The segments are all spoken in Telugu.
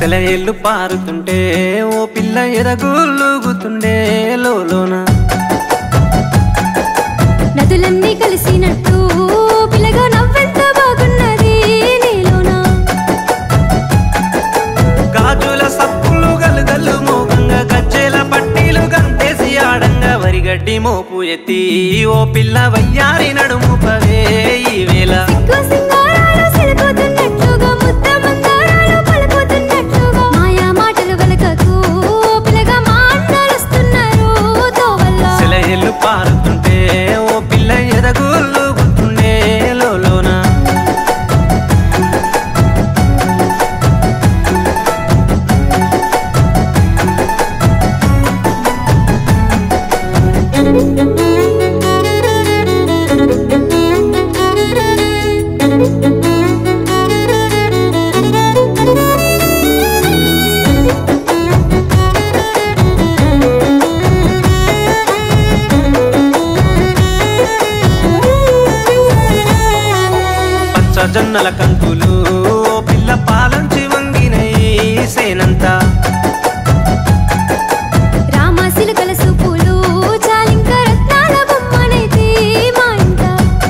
సెలయేళ్ళు పారుతుంటే ఓ పిల్ల ఎదగులుగుతుండే లోలోన నదులన్నీ కలిసినట్టు పిల్లగా నవ్వెంత బాగున్నది నీలోనా గాజుల సప్పులు గలుగల్లు మోగంగా గజ్జెల పట్టీలు గంతేసి ఆడంగా వరిగడ్డి మోపు ఎత్తి ఓ పిల్ల వయ్యారి నడుము పవే ఈ వేళ సిగ్గు సింగారాలు సిలిపోతున్నట్లుగా ముద్ద మందారాలు పలుకుతున్నట్లుగా మాయా మాటలు వెలకకు పిల్లగా మా అన్నాలు వస్తున్నారు తోవల్ల సెలయేళ్ళు పారుతుంటే ఓ పిల్ల ఎదగులుగుతుండే లోలోన పచ్చ జొన్నల కంకులు ఓ పిల్ల పాలంచి వంగినై సేనంతా రామ సిలుకల సూపులు చాలింక రత్నాల బొమ్మనైతే మా ఇంట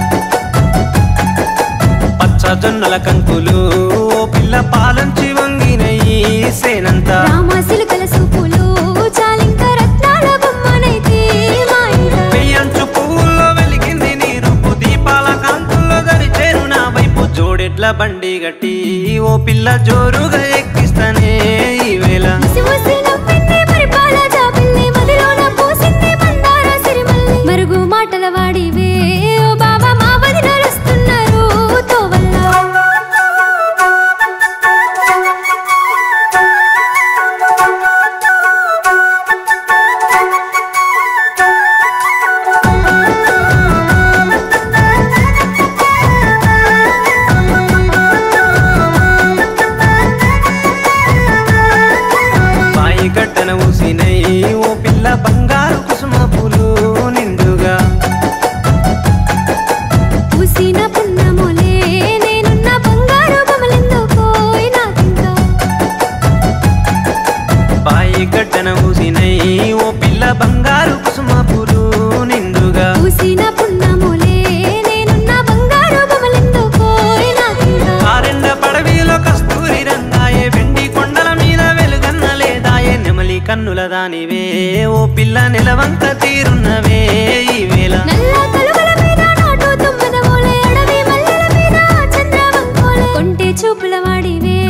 పచ్చ జొన్నల కంకులు ఓ పిల్ల పాలంచి వంగినై సేనంతా రామ సిలుకల సూపులు చాలింక రత్నాల బొమ్మనైతే మా ఇంట పెయ్యంచు పువ్వుల్లో వెలిగింది నీ రూపు దీపాల కాంతుల్లో దరిచేరు నా వైపు జోడెడ్ల బండి గట్టి ఓ పిల్ల జోరుగా ఎక్కిస్తానే ఈ వేళ ముసి ముసి నవ్వింది పరిపాల జాబిల్లి మదిలోన పూసింది మందార సిరిమల్లి మరుగు మాటల వాడివే ఓ బాబా మా వదినాలు వస్తున్నారు తోవల్ల బాయి గట్టన ఊసినై ఓ పిల్ల బంగారు కుసుమ పూలు నిండుగా పూసిన పున్నములే నేనున్న బంగారు బొమ్మలెందుకో నాకింకా బాయి గట్టన ఊసినై ఓ పిల్ల బంగారు కుసుమ పూలు నిండుగా పూసిన పున్నములే నేనున్న బంగారు బొమ్మలెందుకో నాకింకా ఆరెండ పడవిలో కస్తూరి రంగాయే వెండి కొండల మీద వెలుగన్న లేదాయే నెమలి కన్నుల దానివే ఓ పిల్ల నిలవంక తీరున్నవే ఈ వేళ నల్ల కలువల మీద నాటు తుమ్మెద ఓలే అడవి మల్లెల మీద చంద్రవంకోలే కొంటే చూపుల వాడివే